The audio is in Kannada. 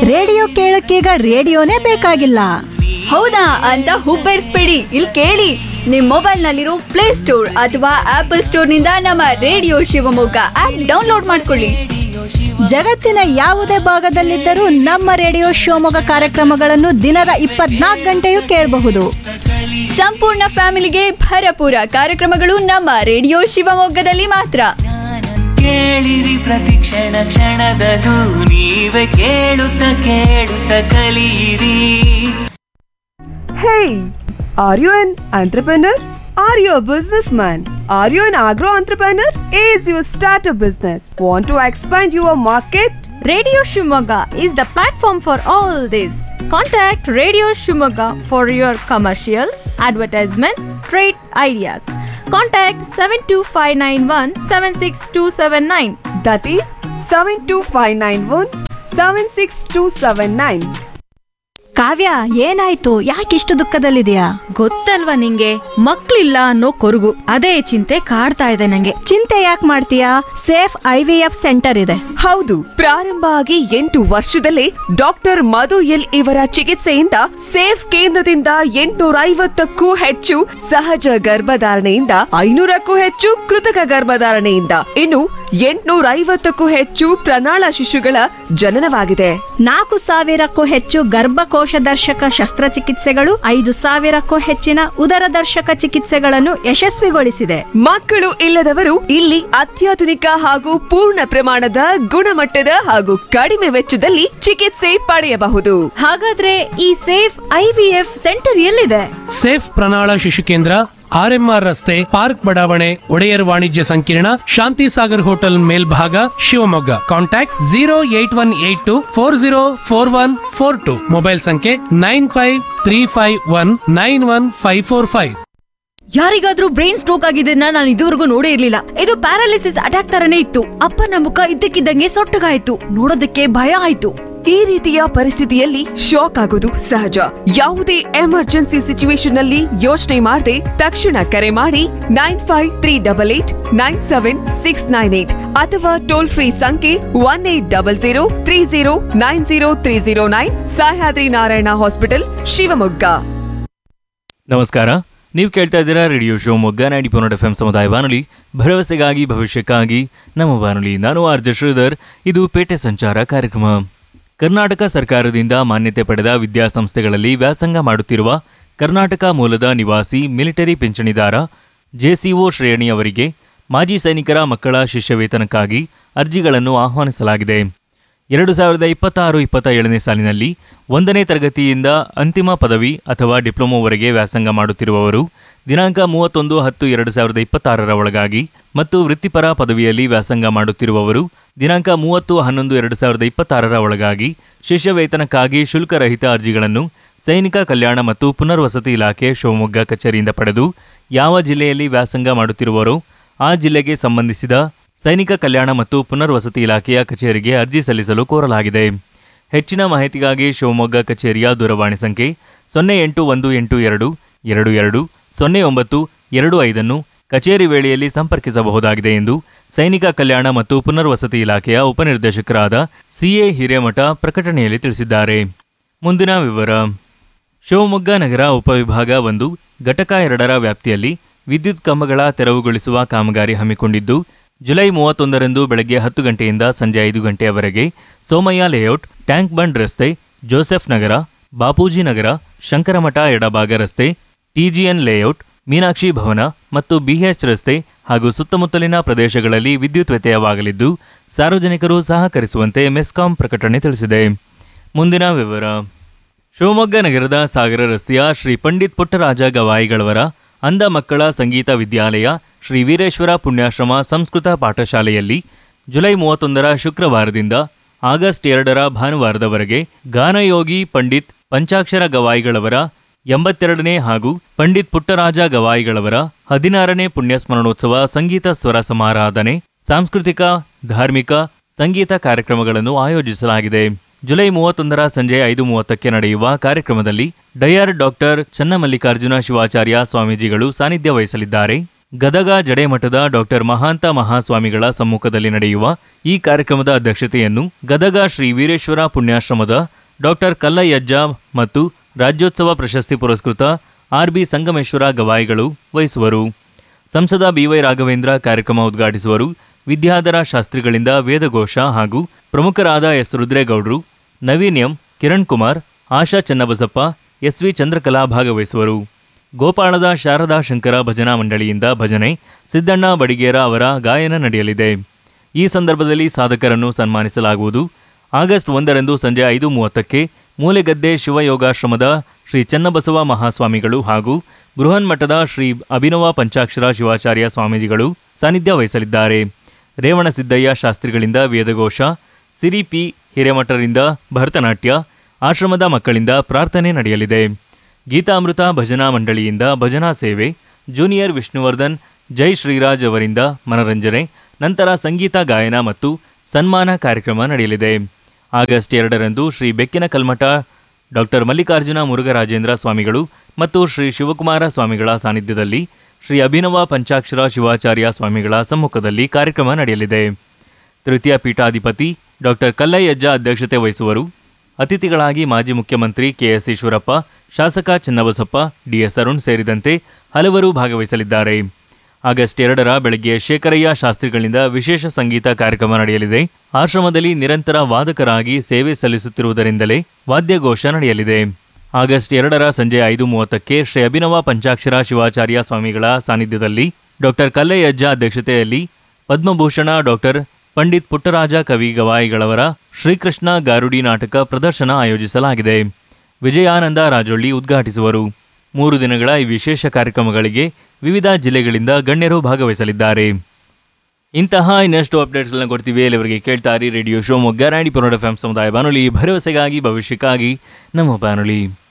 ರೇಡಿಯೋ ಕೇಳಕ್ಕೀಗ ರೇಡಿಯೋನೇ ಬೇಕಾಗಿಲ್ಲ ಹೌದಾ ಅಂತ ಹುಬ್ಬೇರಿಸ್ಬೇಡಿ ಇಲ್ಲಿ ಕೇಳಿ ನಿಮ್ಮ ಮೊಬೈಲ್ನಲ್ಲಿರೋ ಪ್ಲೇ ಸ್ಟೋರ್ ಅಥವಾ ಆಪಲ್ ಸ್ಟೋರ್ನಿಂದ ನಮ್ಮ ರೇಡಿಯೋ ಶಿವಮೊಗ್ಗ ಆಪ್ ಡೌನ್ಲೋಡ್ ಮಾಡ್ಕೊಳ್ಳಿ ಜಗತ್ತಿನ ಯಾವುದೇ ಭಾಗದಲ್ಲಿದ್ದರೂ ನಮ್ಮ ರೇಡಿಯೋ ಶಿವಮೊಗ್ಗ ಕಾರ್ಯಕ್ರಮಗಳನ್ನು ದಿನದ ಇಪ್ಪತ್ನಾಲ್ಕು ಗಂಟೆಯೂ ಕೇಳಬಹುದು ಸಂಪೂರ್ಣ ಫ್ಯಾಮಿಲಿಗೆ ಭರಪೂರ ಕಾರ್ಯಕ್ರಮಗಳು ನಮ್ಮ ರೇಡಿಯೋ ಶಿವಮೊಗ್ಗದಲ್ಲಿ ಮಾತ್ರ ಕೇಳಿರಿ ಪ್ರತಿ ಕ್ಷಣ ಕ್ಷಣದದು ನೀವೇ ಕೇಳುತ್ತ ಕೇಳುತ್ತ ಕಲಿಯಿರಿ Hey, are you an entrepreneur? Are you a businessman? Are you an agro entrepreneur? Is your start a business? Want to expand your market? Radio Shumaga is the platform for all this. Contact Radio Shumaga for your commercials, advertisements, trade ideas. Contact 72591 76279. That is 72591 76279. ಕಾವ್ಯ ಏನಾಯ್ತು ಯಾಕಿಷ್ಟು ದುಃಖದಲ್ಲಿದೆಯಾ ಗೊತ್ತಲ್ವಾ ನಿಂಗೆ ಮಕ್ಳಿಲ್ಲ ಅನ್ನೋ ಕೊರಗು ಅದೇ ಚಿಂತೆ ಕಾಡ್ತಾ ಇದೆ ನಂಗೆ ಚಿಂತೆ ಯಾಕೆ ಮಾಡ್ತೀಯಾ safe I V F centre ಇದೆ ಹೌದು ಪ್ರಾರಂಭ ಆಗಿ ಎಂಟು ವರ್ಷದಲ್ಲೇ ಡಾಕ್ಟರ್ ಮಧು ಎಲ್ ಇವರ ಚಿಕಿತ್ಸೆಯಿಂದ ಸೇಫ್ ಕೇಂದ್ರದಿಂದ ಎಂಟುನೂರ ಐವತ್ತಕ್ಕೂ ಹೆಚ್ಚು ಸಹಜ ಗರ್ಭಧಾರಣೆಯಿಂದ ಐನೂರಕ್ಕೂ ಹೆಚ್ಚು ಕೃತಕ ಗರ್ಭಧಾರಣೆಯಿಂದ ಇನ್ನು ಎಂಟುನೂರ ಐವತ್ತಕ್ಕೂ ಹೆಚ್ಚು ಪ್ರಣಾಳ ಶಿಶುಗಳ ಜನನವಾಗಿದೆ ನಾಲ್ಕು ಸಾವಿರಕ್ಕೂ ಹೆಚ್ಚು ಗರ್ಭಕೋಶ ದರ್ಶಕ ಶಸ್ತ್ರಚಿಕಿತ್ಸೆಗಳು ಐದು ಸಾವಿರಕ್ಕೂ ಹೆಚ್ಚಿನ ಉದರ ದರ್ಶಕ ಚಿಕಿತ್ಸೆಗಳನ್ನು ಯಶಸ್ವಿಗೊಳಿಸಿದೆ ಮಕ್ಕಳು ಇಲ್ಲದವರು ಇಲ್ಲಿ ಅತ್ಯಾಧುನಿಕ ಹಾಗೂ ಪೂರ್ಣ ಪ್ರಮಾಣದ ಗುಣಮಟ್ಟದ ಹಾಗೂ ಕಡಿಮೆ ವೆಚ್ಚದಲ್ಲಿ ಚಿಕಿತ್ಸೆ ಪಡೆಯಬಹುದು ಹಾಗಾದ್ರೆ ಈ ಸೇಫ್ ಐವಿಎಫ್ ಸೆಂಟರ್ ಎಲ್ಲಿದೆ ಸೇಫ್ ಪ್ರಣಾಳ ಶಿಶು ಕೇಂದ್ರ ಆರ್ಎಂಆರ್ ರಸ್ತೆ ಪಾರ್ಕ್ ಬಡಾವಣೆ ಒಡೆಯರ್ ವಾಣಿಜ್ಯ ಸಂಕೀರ್ಣ ಶಾಂತಿ ಸಾಗರ್ ಹೋಟೆಲ್ ಮೇಲ್ಭಾಗ Shivamogga contact zero eight one eight two four zero four one four two mobile ಸಂಖ್ಯೆ nine five three five one nine one five four five ಯಾರಿಗಾದ್ರೂ ಬ್ರೈನ್ ಸ್ಟ್ರೋಕ್ ಆಗಿದ್ದನ್ನ ನಾನು ಇದುವರೆಗೂ ನೋಡೇ ಇರ್ಲಿಲ್ಲ ಇದು ಪ್ಯಾರಾಲಿಸಿಸ್ ಅಟ್ಯಾಕ್ ತರನೇ ಇತ್ತು ಅಪ್ಪನ ಮುಖ ಇದ್ದಕ್ಕಿದ್ದಂಗೆ ಸೊಟ್ಟಗಾಯ್ತು ನೋಡೋದಕ್ಕೆ ಭಯ ಆಯ್ತು ಈ ರೀತಿಯ ಪರಿಸ್ಥಿತಿಯಲ್ಲಿ ಶಾಕ್ ಆಗೋದು ಸಹಜ ಯಾವುದೇ ಎಮರ್ಜೆನ್ಸಿ ಸಿಚುವೇಶನ್ ನಲ್ಲಿ ಯೋಚನೆ ಮಾಡದೆ ತಕ್ಷಣ ಕರೆ ಮಾಡಿ nine five three double eight nine seven six nine eight ಅಥವಾ ಟೋಲ್ ಫ್ರೀ ಸಂಖ್ಯೆ one eight double zero three zero nine zero three zero nine Sahyadri Narayana hospital Shivamogga ನಮಸ್ಕಾರ ನೀವು ಕೇಳ್ತಾ ಇದ್ದೀರಾ radio Shivamogga ninety point eight F M ಸಮುದಾಯ ಬಾನುಲಿ ಭರವಸೆಗಾಗಿ ಭವಿಷ್ಯಕ್ಕಾಗಿ ನಮ್ಮ ಬಾನುಲಿ ನಾನು ಆರ್ ಜೆ ಶ್ರೀಧರ್ ಇದು ಪೇಟೆ ಸಂಚಾರ ಕಾರ್ಯಕ್ರಮ ಕರ್ನಾಟಕ ಸರ್ಕಾರದಿಂದ ಮಾನ್ಯತೆ ಪಡೆದ ವಿದ್ಯಾಸಂಸ್ಥೆಗಳಲ್ಲಿ ವ್ಯಾಸಂಗ ಮಾಡುತ್ತಿರುವ ಕರ್ನಾಟಕ ಮೂಲದ ನಿವಾಸಿ ಮಿಲಿಟರಿ ಪಿಂಚಣಿದಾರ ಜೆಸಿಒ ಶ್ರೇಣಿಯವರಿಗೆ ಮಾಜಿ ಸೈನಿಕರ ಮಕ್ಕಳ ಶಿಷ್ಯವೇತನಕ್ಕಾಗಿ ಅರ್ಜಿಗಳನ್ನು ಆಹ್ವಾನಿಸಲಾಗಿದೆ ಎರಡು ಸಾವಿರದ ಇಪ್ಪತ್ತಾರು ಇಪ್ಪತ್ತ ಏಳನೇ ಸಾಲಿನಲ್ಲಿ ಒಂದನೇ ತರಗತಿಯಿಂದ ಅಂತಿಮ ಪದವಿ ಅಥವಾ ಡಿಪ್ಲೊಮೊವರೆಗೆ ವ್ಯಾಸಂಗ ಮಾಡುತ್ತಿರುವವರು ದಿನಾಂಕ ಮೂವತ್ತೊಂದು ಹತ್ತು ಎರಡು ಸಾವಿರದ ಇಪ್ಪತ್ತಾರರ ಒಳಗಾಗಿ ಮತ್ತು ವೃತ್ತಿಪರ ಪದವಿಯಲ್ಲಿ ವ್ಯಾಸಂಗ ಮಾಡುತ್ತಿರುವವರು ದಿನಾಂಕ ಮೂವತ್ತು ಹನ್ನೊಂದು ಎರಡು ಸಾವಿರದ ಇಪ್ಪತ್ತಾರರ ಒಳಗಾಗಿ ಶಿಷ್ಯ ವೇತನಕ್ಕಾಗಿ ಶುಲ್ಕರಹಿತ ಅರ್ಜಿಗಳನ್ನು ಸೈನಿಕ ಕಲ್ಯಾಣ ಮತ್ತು ಪುನರ್ವಸತಿ ಇಲಾಖೆ ಶಿವಮೊಗ್ಗ ಕಚೇರಿಯಿಂದ ಪಡೆದು ಯಾವ ಜಿಲ್ಲೆಯಲ್ಲಿ ವ್ಯಾಸಂಗ ಮಾಡುತ್ತಿರುವರೋ ಆ ಜಿಲ್ಲೆಗೆ ಸಂಬಂಧಿಸಿದ ಸೈನಿಕ ಕಲ್ಯಾಣ ಮತ್ತು ಪುನರ್ವಸತಿ ಇಲಾಖೆಯ ಕಚೇರಿಗೆ ಅರ್ಜಿ ಸಲ್ಲಿಸಲು ಕೋರಲಾಗಿದೆ ಹೆಚ್ಚಿನ ಮಾಹಿತಿಗಾಗಿ ಶಿವಮೊಗ್ಗ ಕಚೇರಿಯ ದೂರವಾಣಿ ಸಂಖ್ಯೆ ಸೊನ್ನೆ ಎಂಟು ಒಂದು ಎಂಟು ಎರಡು ಎರಡು ಎರಡು ಸೊನ್ನೆ ಒಂಬತ್ತು ಎರಡು ಐದನ್ನು ಕಚೇರಿ ವೇಳೆಯಲ್ಲಿ ಸಂಪರ್ಕಿಸಬಹುದಾಗಿದೆ ಎಂದು ಸೈನಿಕ ಕಲ್ಯಾಣ ಮತ್ತು ಪುನರ್ವಸತಿ ಇಲಾಖೆಯ ಉಪನಿರ್ದೇಶಕರಾದ ಸಿಎ ಹಿರೇಮಠ ಪ್ರಕಟಣೆಯಲ್ಲಿ ತಿಳಿಸಿದ್ದಾರೆ ಮುಂದಿನ ವಿವರ ಶಿವಮೊಗ್ಗ ನಗರ ಉಪವಿಭಾಗ ಒಂದು ಘಟಕ ಎರಡರ ವ್ಯಾಪ್ತಿಯಲ್ಲಿ ವಿದ್ಯುತ್ ಕಂಬಗಳ ತೆರವುಗೊಳಿಸುವ ಕಾಮಗಾರಿ ಹಮ್ಮಿಕೊಂಡಿದ್ದು ಜುಲೈ ಮೂವತ್ತೊಂದರಂದು ಬೆಳಗ್ಗೆ ಹತ್ತು ಗಂಟೆಯಿಂದ ಸಂಜೆ ಐದು ಗಂಟೆಯವರೆಗೆ ಸೋಮಯ್ಯ ಲೇಔಟ್ ಟ್ಯಾಂಕ್ ಬಂಡ್ ರಸ್ತೆ ಜೋಸೆಫ್ ನಗರ ಬಾಪೂಜಿ ನಗರ ಶಂಕರಮಠ ಎಡಭಾಗ ರಸ್ತೆ ಟಿಜಿಎನ್ ಲೇಔಟ್ ಮೀನಾಕ್ಷಿ ಭವನ ಮತ್ತು ಬಿಎಚ್ ರಸ್ತೆ ಹಾಗೂ ಸುತ್ತಮುತ್ತಲಿನ ಪ್ರದೇಶಗಳಲ್ಲಿ ವಿದ್ಯುತ್ ವ್ಯತ್ಯಯವಾಗಲಿದ್ದು ಸಾರ್ವಜನಿಕರು ಸಹಕರಿಸುವಂತೆ ಮೆಸ್ಕಾಂ ಪ್ರಕಟಣೆ ತಿಳಿಸಿದೆ ಮುಂದಿನ ವಿವರ ಶಿವಮೊಗ್ಗ ನಗರದ ಸಾಗರ ರಸ್ತೆಯ ಶ್ರೀ ಪಂಡಿತ್ ಪುಟ್ಟರಾಜ ಗವಾಯಿಗಳವರ ಅಂಧ ಮಕ್ಕಳ ಸಂಗೀತ ವಿದ್ಯಾಲಯ ಶ್ರೀ ವೀರೇಶ್ವರ ಪುಣ್ಯಾಶ್ರಮ ಸಂಸ್ಕೃತ ಪಾಠಶಾಲೆಯಲ್ಲಿ ಜುಲೈ ಮೂವತ್ತೊಂದರ ಶುಕ್ರವಾರದಿಂದ ಆಗಸ್ಟ್ ಎರಡರ ಭಾನುವಾರದವರೆಗೆ ಗಾನಯೋಗಿ ಪಂಡಿತ್ ಪಂಚಾಕ್ಷರ ಗವಾಯಿಗಳವರ ಎಂಬತ್ತೆರಡನೇ ಹಾಗೂ ಪಂಡಿತ್ ಪುಟ್ಟರಾಜ ಗವಾಯಿಗಳವರ ಹದಿನಾರನೇ ಪುಣ್ಯಸ್ಮರಣೋತ್ಸವ ಸಂಗೀತ ಸ್ವರ ಸಮಾರಾಧನೆ ಸಾಂಸ್ಕೃತಿಕ ಧಾರ್ಮಿಕ ಸಂಗೀತ ಕಾರ್ಯಕ್ರಮಗಳನ್ನು ಆಯೋಜಿಸಲಾಗಿದೆ ಜುಲೈ ಮೂವತ್ತೊಂದರ ಸಂಜೆ ಐದು ಮೂವತ್ತಕ್ಕೆ ನಡೆಯುವ ಕಾರ್ಯಕ್ರಮದಲ್ಲಿ ಡಯರ್ ಡಾಕ್ಟರ್ ಚನ್ನಮಲ್ಲಿಕಾರ್ಜುನ ಶಿವಾಚಾರ್ಯ ಸ್ವಾಮೀಜಿಗಳು ಸಾನ್ನಿಧ್ಯ ವಹಿಸಲಿದ್ದಾರೆ ಗದಗ ಜಡೆಮಠದ ಡಾಕ್ಟರ್ ಮಹಾಂತ ಮಹಾಸ್ವಾಮಿಗಳ ಸಮ್ಮುಖದಲ್ಲಿ ನಡೆಯುವ ಈ ಕಾರ್ಯಕ್ರಮದ ಅಧ್ಯಕ್ಷತೆಯನ್ನು ಗದಗ ಶ್ರೀ ವೀರೇಶ್ವರ ಪುಣ್ಯಾಶ್ರಮದ ಡಾಕ್ಟರ್ ಕಲ್ಲಯ್ಯಜ್ಜ ಮತ್ತು ರಾಜ್ಯೋತ್ಸವ ಪ್ರಶಸ್ತಿ ಪುರಸ್ಕೃತ ಆರ್ ಬಿ ಸಂಗಮೇಶ್ವರ ಗವಾಯಿಗಳು ವಹಿಸುವರು ಸಂಸದ ಬಿವೈ ರಾಘವೇಂದ್ರ ಕಾರ್ಯಕ್ರಮ ಉದ್ಘಾಟಿಸುವರು ವಿದ್ಯಾಧರ ಶಾಸ್ತ್ರಿಗಳಿಂದ ವೇದಘೋಷ ಹಾಗೂ ಪ್ರಮುಖರಾದ ಎಸ್ ರುದ್ರೇಗೌಡರು ನವೀನ್ ಎಂ ಕಿರಣ್ ಕುಮಾರ್ ಆಶಾ ಚನ್ನಬಸಪ್ಪ ಎಸ್ವಿ ಚಂದ್ರಕಲಾ ಭಾಗವಹಿಸುವರು ಗೋಪಾಳದ ಶಾರದಾ ಶಂಕರ ಭಜನಾ ಮಂಡಳಿಯಿಂದ ಭಜನೆ ಸಿದ್ದಣ್ಣ ಬಡಿಗೇರ ಅವರ ಗಾಯನ ನಡೆಯಲಿದೆ ಈ ಸಂದರ್ಭದಲ್ಲಿ ಸಾಧಕರನ್ನು ಸನ್ಮಾನಿಸಲಾಗುವುದು ಆಗಸ್ಟ್ ಒಂದರಂದು ಸಂಜೆ ಐದು ಮೂವತ್ತಕ್ಕೆ ಮೂಲೆಗದ್ದೆ ಶಿವಯೋಗಾಶ್ರಮದ ಶ್ರೀ ಚನ್ನಬಸವ ಮಹಾಸ್ವಾಮಿಗಳು ಹಾಗೂ ಬೃಹನ್ಮಠದ ಶ್ರೀ ಅಭಿನವ ಪಂಚಾಕ್ಷರ ಶಿವಾಚಾರ್ಯ ಸ್ವಾಮೀಜಿಗಳು ಸಾನ್ನಿಧ್ಯ ವಹಿಸಲಿದ್ದಾರೆ ರೇವಣಸಿದ್ದಯ್ಯ ಶಾಸ್ತ್ರಿಗಳಿಂದ ವೇದಘೋಷ ಸಿರಿ ಪಿ ಹಿರೇಮಠರಿಂದ ಭರತನಾಟ್ಯ ಆಶ್ರಮದ ಮಕ್ಕಳಿಂದ ಪ್ರಾರ್ಥನೆ ನಡೆಯಲಿದೆ ಗೀತಾಮೃತ ಭಜನಾ ಮಂಡಳಿಯಿಂದ ಭಜನಾ ಸೇವೆ ಜೂನಿಯರ್ ವಿಷ್ಣುವರ್ಧನ್ ಜೈ ಶ್ರೀರಾಜ್ ಅವರಿಂದ ಮನರಂಜನೆ ನಂತರ ಸಂಗೀತ ಗಾಯನ ಮತ್ತು ಸನ್ಮಾನ ಕಾರ್ಯಕ್ರಮ ನಡೆಯಲಿದೆ ಆಗಸ್ಟ್ ಎರಡರಂದು ಶ್ರೀ ಬೆಕ್ಕಿನ ಕಲ್ಮಠ ಡಾಕ್ಟರ್ ಮಲ್ಲಿಕಾರ್ಜುನ ಮುರುಘರಾಜೇಂದ್ರ ಸ್ವಾಮಿಗಳು ಮತ್ತು ಶ್ರೀ ಶಿವಕುಮಾರ ಸ್ವಾಮಿಗಳ ಸಾನ್ನಿಧ್ಯದಲ್ಲಿ ಶ್ರೀ ಅಭಿನವ ಪಂಚಾಕ್ಷರ ಶಿವಾಚಾರ್ಯ ಸ್ವಾಮಿಗಳ ಸಮ್ಮುಖದಲ್ಲಿ ಕಾರ್ಯಕ್ರಮ ನಡೆಯಲಿದೆ ತೃತೀಯ ಪೀಠಾಧಿಪತಿ ಡಾಕ್ಟರ್ ಕಲ್ಲಯ್ಯಜ್ಜ ಅಧ್ಯಕ್ಷತೆ ವಹಿಸುವರು ಅತಿಥಿಗಳಾಗಿ ಮಾಜಿ ಮುಖ್ಯಮಂತ್ರಿ ಕೆಎಸ್ ಈಶ್ವರಪ್ಪ ಶಾಸಕ ಚನ್ನಬಸಪ್ಪ ಡಿಎಸ್ ಅರುಣ್ ಸೇರಿದಂತೆ ಹಲವರು ಭಾಗವಹಿಸಲಿದ್ದಾರೆ ಆಗಸ್ಟ್ ಎರಡರ ಬೆಳಗ್ಗೆ ಶೇಖರಯ್ಯ ಶಾಸ್ತ್ರಿಗಳಿಂದ ವಿಶೇಷ ಸಂಗೀತ ಕಾರ್ಯಕ್ರಮ ನಡೆಯಲಿದೆ ಆಶ್ರಮದಲ್ಲಿ ನಿರಂತರ ವಾದಕರಾಗಿ ಸೇವೆ ಸಲ್ಲಿಸುತ್ತಿರುವುದರಿಂದಲೇ ವಾದ್ಯಘೋಷ ನಡೆಯಲಿದೆ ಆಗಸ್ಟ್ ಎರಡರ ಸಂಜೆ ಐದು ಮೂವತ್ತಕ್ಕೆ ಶ್ರೀ ಅಭಿನವ ಪಂಚಾಕ್ಷರ ಶಿವಾಚಾರ್ಯ ಸ್ವಾಮಿಗಳ ಸಾನ್ನಿಧ್ಯದಲ್ಲಿ ಡಾಕ್ಟರ್ ಕಲ್ಲಯ್ಯಜ್ಜ ಅಧ್ಯಕ್ಷತೆಯಲ್ಲಿ ಪದ್ಮಭೂಷಣ ಡಾಕ್ಟರ್ ಪಂಡಿತ್ ಪುಟ್ಟರಾಜ ಕವಿ ಗವಾಯಿಗಳವರ ಶ್ರೀಕೃಷ್ಣ ಗಾರುಡಿ ನಾಟಕ ಪ್ರದರ್ಶನ ಆಯೋಜಿಸಲಾಗಿದೆ ವಿಜಯಾನಂದ ರಾಜೊಳ್ಳಿ ಉದ್ಘಾಟಿಸುವರು ಮೂರು ದಿನಗಳ ಈ ವಿಶೇಷ ಕಾರ್ಯಕ್ರಮಗಳಿಗೆ ವಿವಿಧ ಜಿಲ್ಲೆಗಳಿಂದ ಗಣ್ಯರು ಭಾಗವಹಿಸಲಿದ್ದಾರೆ ಇಂತಹ ಇನ್ನಷ್ಟು ಅಪ್ಡೇಟ್ಗಳನ್ನ ಕೊಡ್ತೀವಿ ಅಲ್ಲಿವರೆಗೆ ಕೇಳ್ತಾರಿ ರೇಡಿಯೋ ಶಿವಮೊಗ್ಗ ರಾಣಿ ಪುರೋಡ ಎಫ್ ಸಮುದಾಯ ಬಾನುಲಿ ಭರವಸೆಗಾಗಿ ಭವಿಷ್ಯಕ್ಕಾಗಿ ನಮ್ಮ ಬಾನುಲಿ